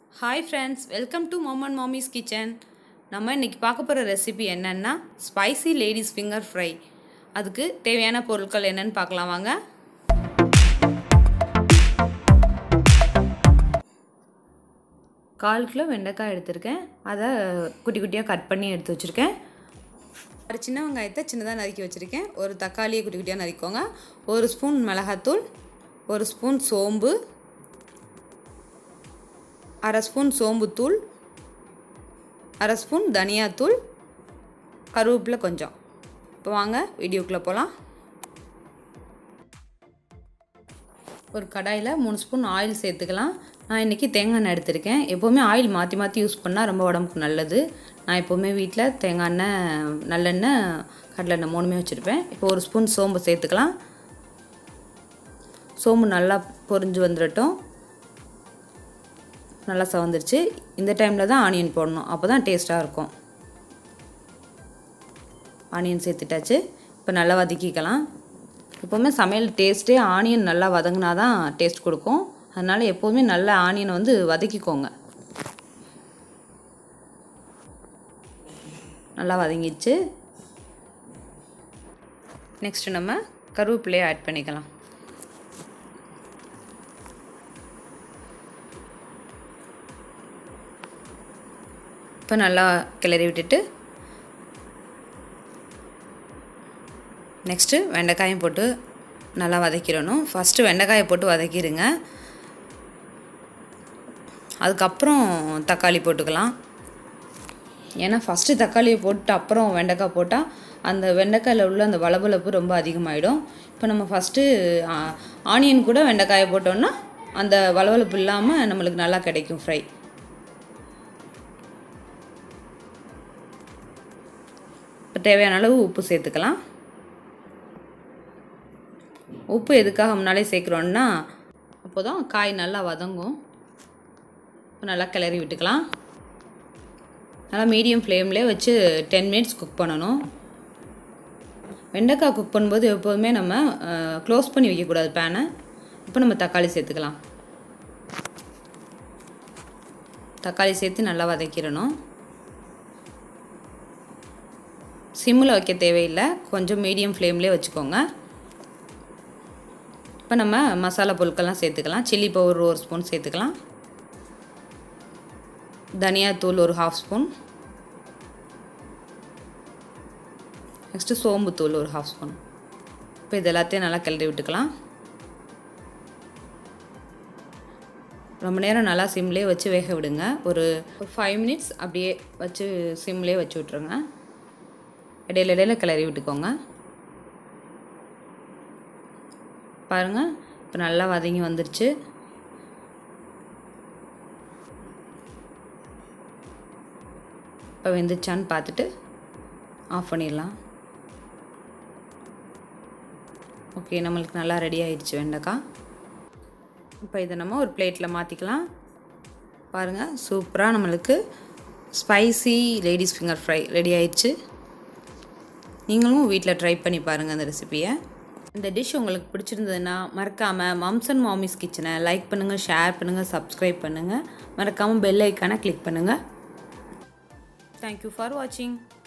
hi friends welcome to மோமன் mommy's kitchen நம்ம இன்றைக்கி பார்க்க போகிற ரெசிபி என்னென்னா ஸ்பைசி லேடிஸ் ஃபிங்கர் ஃப்ரை அதுக்கு தேவையான பொருட்கள் என்னன்னு பார்க்கலாம் வாங்க கால் கிலோ வெண்டைக்காய் எடுத்திருக்கேன் அதை குட்டி குட்டியாக கட் பண்ணி எடுத்து வச்சுருக்கேன் ஒரு சின்ன வெங்காயத்தை சின்னதாக நறுக்கி வச்சுருக்கேன் ஒரு தக்காளியை குட்டி குட்டியாக நறுக்கிக்கோங்க ஒரு ஸ்பூன் மிளகாத்தூள் ஒரு ஸ்பூன் சோம்பு அரை ஸ்பூன் சோம்புத்தூள் அரை ஸ்பூன் தனியாத்தூள் கருவேப்பிலை கொஞ்சம் இப்போ வாங்க வீடியோக்குள்ளே போகலாம் ஒரு கடாயில் மூணு ஸ்பூன் ஆயில் சேர்த்துக்கலாம் நான் இன்றைக்கி தேங்காய் எண்ணெய் எடுத்திருக்கேன் எப்போவுமே ஆயில் மாற்றி மாற்றி யூஸ் பண்ணால் ரொம்ப உடம்புக்கு நல்லது நான் எப்போவுமே வீட்டில் தேங்காய் எண்ணெய் நல்லெண்ணெய் கடலெண்ணெய் மூணுமே வச்சுருப்பேன் இப்போ ஒரு ஸ்பூன் சோம்பு சேர்த்துக்கலாம் சோம்பு நல்லா பொரிஞ்சு வந்துடட்டும் நல்லா சவந்துருச்சு இந்த டைமில் தான் ஆனியன் போடணும் அப்போ தான் டேஸ்ட்டாக இருக்கும் ஆனியன் சேர்த்துட்டாச்சு இப்போ நல்லா வதக்கிக்கலாம் எப்போவுமே சமையல் டேஸ்ட்டே ஆனியன் நல்லா வதங்கினா தான் டேஸ்ட் கொடுக்கும் அதனால் எப்போவுமே நல்லா ஆனியனை வந்து வதக்கிக்கோங்க நல்லா வதங்கிடுச்சு நெக்ஸ்ட்டு நம்ம கருவேப்பிலையை ஆட் பண்ணிக்கலாம் இப்போ நல்லா கிளறி விட்டுட்டு நெக்ஸ்ட்டு வெண்டைக்காயும் போட்டு நல்லா வதக்கிடணும் ஃபஸ்ட்டு வெண்டைக்காயை போட்டு வதக்கிடுங்க அதுக்கப்புறம் தக்காளி போட்டுக்கலாம் ஏன்னா ஃபஸ்ட்டு தக்காளியை போட்டு அப்புறம் வெண்டைக்காய் போட்டால் அந்த வெண்டைக்காயில் உள்ள அந்த வளவளப்பு ரொம்ப அதிகமாகிடும் இப்போ நம்ம ஃபஸ்ட்டு ஆனியன் கூட வெண்டைக்காயை போட்டோன்னா அந்த வளவளப்பு இல்லாமல் நம்மளுக்கு நல்லா கிடைக்கும் ஃப்ரை இப்போ தேவையான அளவு உப்பு சேர்த்துக்கலாம் உப்பு எதுக்காக முன்னாலே சேர்க்குறோன்னா அப்போ தான் காய் நல்லா வதங்கும் இப்போ நல்லா கிளறி விட்டுக்கலாம் நல்லா மீடியம் ஃப்ளேம்லேயே வச்சு டென் மினிட்ஸ் குக் பண்ணணும் வெண்டைக்காய் குக் பண்ணும்போது எப்போதுமே நம்ம க்ளோஸ் பண்ணி வைக்கக்கூடாது பேனை இப்போ நம்ம தக்காளி சேர்த்துக்கலாம் தக்காளி சேர்த்து நல்லா வதக்கிடணும் சிம்மில் வைக்க தேவையில்லை கொஞ்சம் மீடியம் ஃப்ளேம்லேயே வச்சுக்கோங்க இப்போ நம்ம மசாலா பொருட்கள்லாம் சேர்த்துக்கலாம் சில்லி பவுடர் ஒரு ஸ்பூன் சேர்த்துக்கலாம் தனியாத்தூள் ஒரு ஹாஃப் ஸ்பூன் நெக்ஸ்ட்டு சோம்புத்தூள் ஒரு ஹாஃப் ஸ்பூன் இப்போ இது எல்லாத்தையும் நல்லா கிளறி விட்டுக்கலாம் ரொம்ப நேரம் நல்லா சிம்லேயே வச்சு வேக விடுங்க ஒரு ஃபைவ் மினிட்ஸ் அப்படியே வச்சு சிம்லேயே வச்சு விட்ருங்க இடையில இடையில கிளறி விட்டுக்கோங்க பாருங்கள் இப்போ நல்லா வதங்கி வந்துருச்சு இப்போ வெந்துச்சான்னு பார்த்துட்டு ஆஃப் பண்ணிடலாம் ஓகே நம்மளுக்கு நல்லா ரெடி ஆயிடுச்சு வெண்டைக்காய் இப்போ இதை நம்ம ஒரு பிளேட்டில் மாற்றிக்கலாம் பாருங்கள் சூப்பராக நம்மளுக்கு spicy ladies finger fry ready ஆயிடுச்சு நீங்களும் வீட்டில் ட்ரை பண்ணி பாருங்கள் அந்த ரெசிப்பியை இந்த டிஷ் உங்களுக்கு பிடிச்சிருந்ததுன்னா மறக்காமல் மம்ஸ் அண்ட் மாமிஸ் கிச்சனை லைக் பண்ணுங்கள் ஷேர் பண்ணுங்கள் சப்ஸ்கிரைப் பண்ணுங்கள் மறக்காமல் பெல் ஐக்கானை கிளிக் பண்ணுங்கள் தேங்க்யூ ஃபார் வாட்சிங்